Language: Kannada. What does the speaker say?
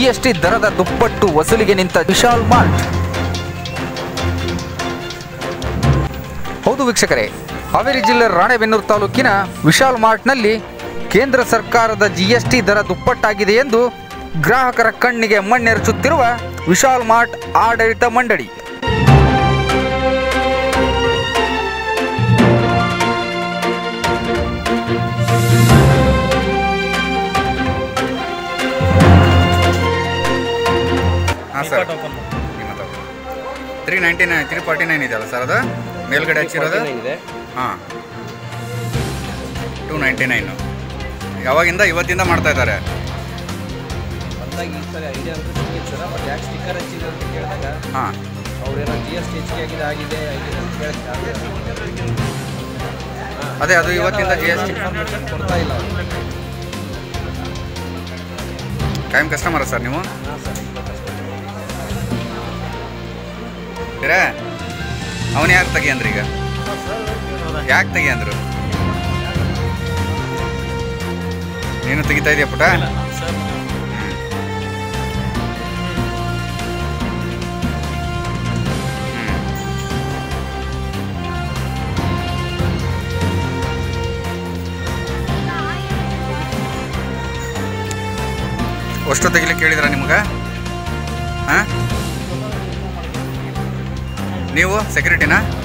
ಜಿಎಸ್ಟಿ ದರದ ದುಪ್ಪಟ್ಟು ವಸೂಲಿಗೆ ನಿಂತ ವಿಶಾಲ್ ಮಾರ್ಟ್ ಹೌದು ವೀಕ್ಷಕರೇ ಹಾವೇರಿ ಜಿಲ್ಲೆ ರಾಣೆಬೆನ್ನೂರು ತಾಲೂಕಿನ ವಿಶಾಲ್ ಮಾರ್ಟ್ನಲ್ಲಿ ಕೇಂದ್ರ ಸರ್ಕಾರದ ಜಿಎಸ್ಟಿ ದರ ದುಪ್ಪಟ್ಟಾಗಿದೆ ಎಂದು ಗ್ರಾಹಕರ ಕಣ್ಣಿಗೆ ಮಣ್ಣೆರಚುತ್ತಿರುವ ವಿಶಾಲ್ ಮಾರ್ಟ್ ಆಡಳಿತ ಮಂಡಳಿ ಹಾಂ sir three ninety nine three forty nine ಇದೆಯಲ್ಲ ಸರ್ ಅದು ಮೇಲ್ಗಡೆ ಹಚ್ಚಿರೋದು ಇದೆ ಹಾಂ ಟೂ ನೈಂಟಿ ನೈನು ಯಾವಾಗಿಂದ ಇವತ್ತಿಂದ ಮಾಡ್ತಾ ಇದ್ದಾರೆ ಬಂದಾಗ ಈ ಸರಿ ಐಡಿಯಾ ಅಂತ ಸಿಕ್ಕಿತ್ತು ಸರ್ ಬಟ್ ಯಾಕೆ ಸ್ಟಿಕ್ಕರ್ ಹಚ್ಚಿದೆ ಅಂತ ಕೇಳಿದಾಗ ಹಾಂ ಅವ್ರೇನೋ ಜಿ ಎಸ್ ಟಿ ಹೆಚ್ಚಿಗೆ ಆಗಿದೆ ಆಗಿದೆ ಆಗಿದೆ ಅಂತ ಹೇಳ್ತಾರೆ ಅದೇ ಅದು ಇವತ್ತಿಂದ ಜಿ ಎಸ್ ಟಿ ಇನ್ಫಾರ್ಮೇಷನ್ ಕೊಡ್ತಾ ಇಲ್ಲ ಅವ್ರು. ಕಾಯಂ ಕಸ್ಟಮರ ಸರ್ ನೀವು ಹಾಂ ಸರ್ ಇರೇ ಅವನು ಯಾರು ತೆಗಿಯಂದ್ರಿ ಈಗ ಯಾಕೆ ತೆಗಿಯಂದ್ರು ನೀನು ತೆಗಿತಾ ಇದೆಯಾ ಪುಟ ಅಷ್ಟು ತೆಗಿಲಿಕ್ಕೆ ಹೇಳಿದ್ರ ನಿಮ್ಗೆ ಹಾಂ ನೀವು ಸೆಕ್ಯೂರಿಟಿನಾ